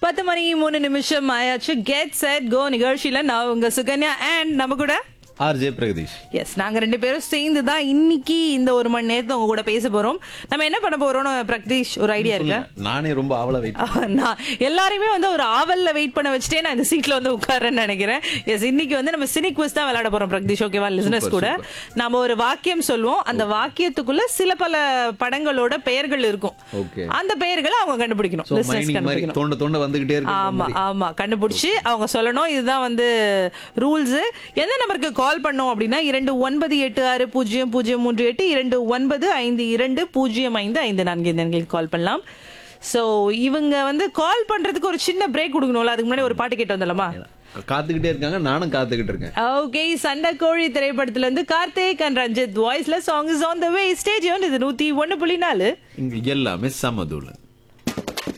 பத்து மணி மூணு நிமிஷம் ஆயாச்சு கெட் செட் கோ நிகழ்ச்சியில நான் உங்க சுகன்யா அண்ட் நம்ம கூட ஆர்ஜே பிரகதீஷ் எஸ் நாங்க ரெண்டு பேரும் சேர்ந்து தான் இன்னைக்கு இந்த ஒரு மணி நேரத்துல உங்க கூட பேச போறோம் நம்ம என்ன பண்ண போறோம்னு பிரக்தீஷ் ஒரு ஐடியா இருக்கா நானே ரொம்ப ஆவலா வெயிட் நான் எல்லாரையுமே வந்து ஒரு ஆவல்ல வெயிட் பண்ண வச்சுட்டே நான் இந்த சீட்ல வந்து உட்கார்றேன்னு நினைக்கிறேன் எஸ் இன்னைக்கு வந்து நம்ம சினிக் குவிஸ் தான் விளையாட போறோம் பிரக்தீஷ் ஓகேவா லிசனர்ஸ் கூட நாம ஒரு வாக்கியம் சொல்லுவோம் அந்த வாக்கியத்துக்குள்ள சில பல படங்களோட பெயர்கள் இருக்கும் ஓகே அந்த பெயர்களை அவங்க கண்டுபிடிக்கணும் சோ listeners மைனிங் மாதிரி கண்டுபிடிக்கணும் தோண்ட தோண்ட வந்துகிட்டே இருக்கு ஆமா ஆமா கண்டுபிடிச்சு அவங்க சொல்லணும் இதுதான் வந்து ரூல்ஸ் எந்த நம்பருக்கு கால் பண்ணோம் அப்படின்னா இரண்டு ஒன்பது எட்டு ஆறு பூஜ்ஜியம் பூஜ்ஜியம் மூன்று எட்டு இரண்டு ஒன்பது ஐந்து இரண்டு பூஜ்ஜியம் ஐந்து ஐந்து நான்கு இந்த எண்களுக்கு கால் பண்ணலாம் சோ இவங்க வந்து கால் பண்றதுக்கு ஒரு சின்ன பிரேக் கொடுக்கணும்ல அதுக்கு முன்னாடி ஒரு பாட்டு கேட்டு வந்துடலாமா காத்துக்கிட்டே இருக்காங்க நானும் காத்துக்கிட்டு இருக்கேன் ஓகே சண்டை கோழி திரைப்படத்துல இருந்து கார்த்திக் அண்ட் ரஞ்சித் வாய்ஸ்ல song is on the way stage இது நூத்தி ஒன்னு புள்ளி நாலு இங்க எல்லாமே சமதூள்